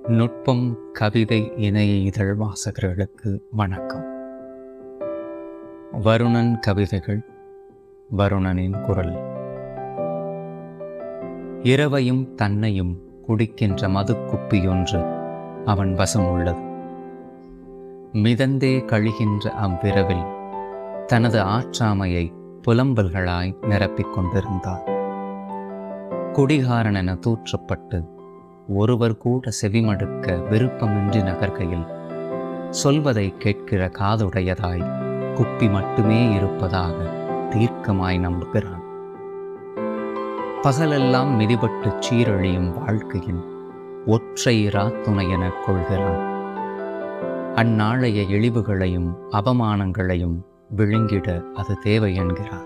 நுட்பம் கவிதை இணைய இதழ் வாசகர்களுக்கு வணக்கம் வருணன் கவிதைகள் வருணனின் குரல் இரவையும் தன்னையும் குடிக்கின்ற மதுக்குப்பியொன்று அவன் வசம் உள்ளது மிதந்தே கழிகின்ற அவ்விரவில் தனது ஆற்றாமையை புலம்பல்களாய் நிரப்பிக் கொண்டிருந்தார் குடிகாரன் என தூற்றப்பட்டு ஒருவர் கூட செவிமடுக்க விருப்பமின்றி நகர்கையில் சொல்வதை கேட்கிற காதுடையதாய் குப்பி மட்டுமே இருப்பதாக தீர்க்கமாய் நம்புகிறான் பகலெல்லாம் மிதிபட்டு சீரழியும் வாழ்க்கையின் ஒற்றை ராத்துணையெனக் கொள்கிறான் அந்நாளைய இழிவுகளையும் அவமானங்களையும் விழுங்கிட அது தேவை என்கிறான்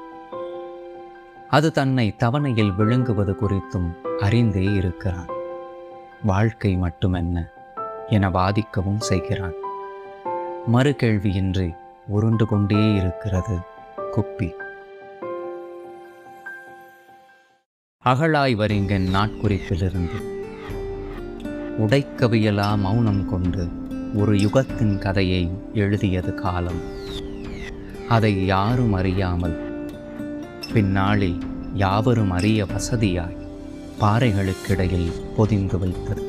அது தன்னை தவணையில் விழுங்குவது குறித்தும் அறிந்தே இருக்கிறான் வாழ்க்கை மட்டுமென்ன என வாதிக்கவும் செய்கிறான் மறு கேள்வியின்றி உருண்டு கொண்டே இருக்கிறது குப்பி அகழாய் வரிங்கன் நாட்குறிப்பிலிருந்து உடைக்கவியலா மௌனம் கொண்டு ஒரு யுகத்தின் கதையை எழுதியது காலம் அதை யாரும் அறியாமல் பின்னாளில் யாவரும் அறிய வசதியாய் பாறைகளுக்கிடையில் பொதிந்து வைத்தது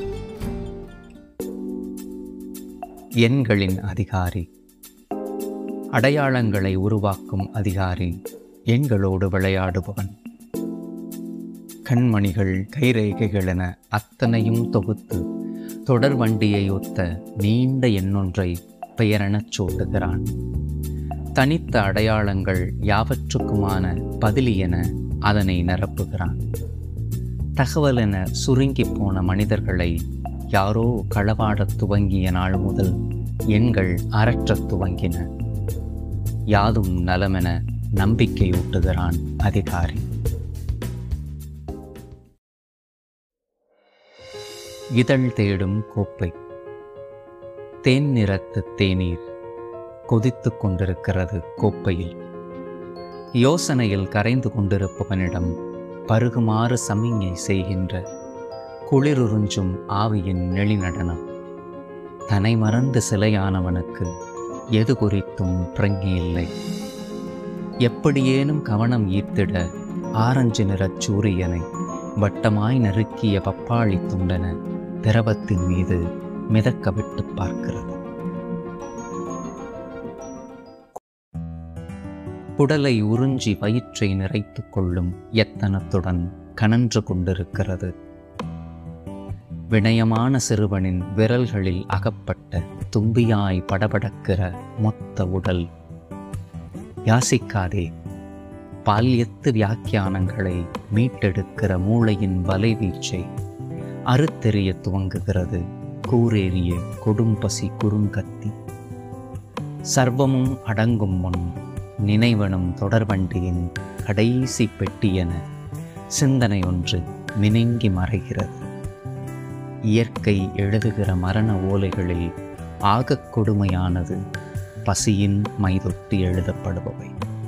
எண்களின் அதிகாரி அடையாளங்களை உருவாக்கும் அதிகாரி எண்களோடு விளையாடுபவன் கண்மணிகள் கைரேகைகள் என அத்தனையும் தொகுத்து தொடர் வண்டியை ஒத்த நீண்ட எண்ணொன்றை பெயரெனச் சூட்டுகிறான் தனித்த அடையாளங்கள் யாவற்றுக்குமான பதிலி என அதனை நிரப்புகிறான் தகவல் என சுருங்கி போன மனிதர்களை யாரோ களவாடத் துவங்கிய நாள் முதல் எண்கள் அரற்றத் துவங்கின யாதும் நலமென நம்பிக்கையூட்டுகிறான் அதிகாரி இதழ் தேடும் கோப்பை தேன் நிறத்து தேநீர் கொதித்து கொண்டிருக்கிறது கோப்பையில் யோசனையில் கரைந்து கொண்டிருப்பவனிடம் பருகுமாறு சமிஞ்ஞை செய்கின்ற குளிருறிஞ்சும் ஆவியின் நெளிநடனம் தனை மறந்து சிலையானவனுக்கு எது குறித்தும் பிரங்கி இல்லை எப்படியேனும் கவனம் ஈர்த்திட ஆரஞ்சு நிறச் சூரியனை வட்டமாய் நறுக்கிய பப்பாளி துண்டன திரவத்தின் மீது மிதக்க விட்டு பார்க்கிறது குடலை உறிஞ்சி வயிற்றை நிறைத்துக் கொள்ளும் எத்தனத்துடன் கனன்று கொண்டிருக்கிறது வினயமான சிறுவனின் விரல்களில் அகப்பட்ட தும்பியாய் படபடக்கிற மொத்த உடல் யாசிக்காதே பால்யத்து வியாக்கியானங்களை மீட்டெடுக்கிற மூளையின் வலைவீச்சை அறுத்தெறிய துவங்குகிறது கூரேறிய கொடும்பசி குறுங்கத்தி சர்வமும் அடங்கும் முன் நினைவனும் தொடர்வண்டியின் கடைசி பெட்டியென சிந்தனை ஒன்று மினுங்கி மறைகிறது இயற்கை எழுதுகிற மரண ஓலைகளில் ஆகக் கொடுமையானது பசியின் மைதொட்டு எழுதப்படுபவை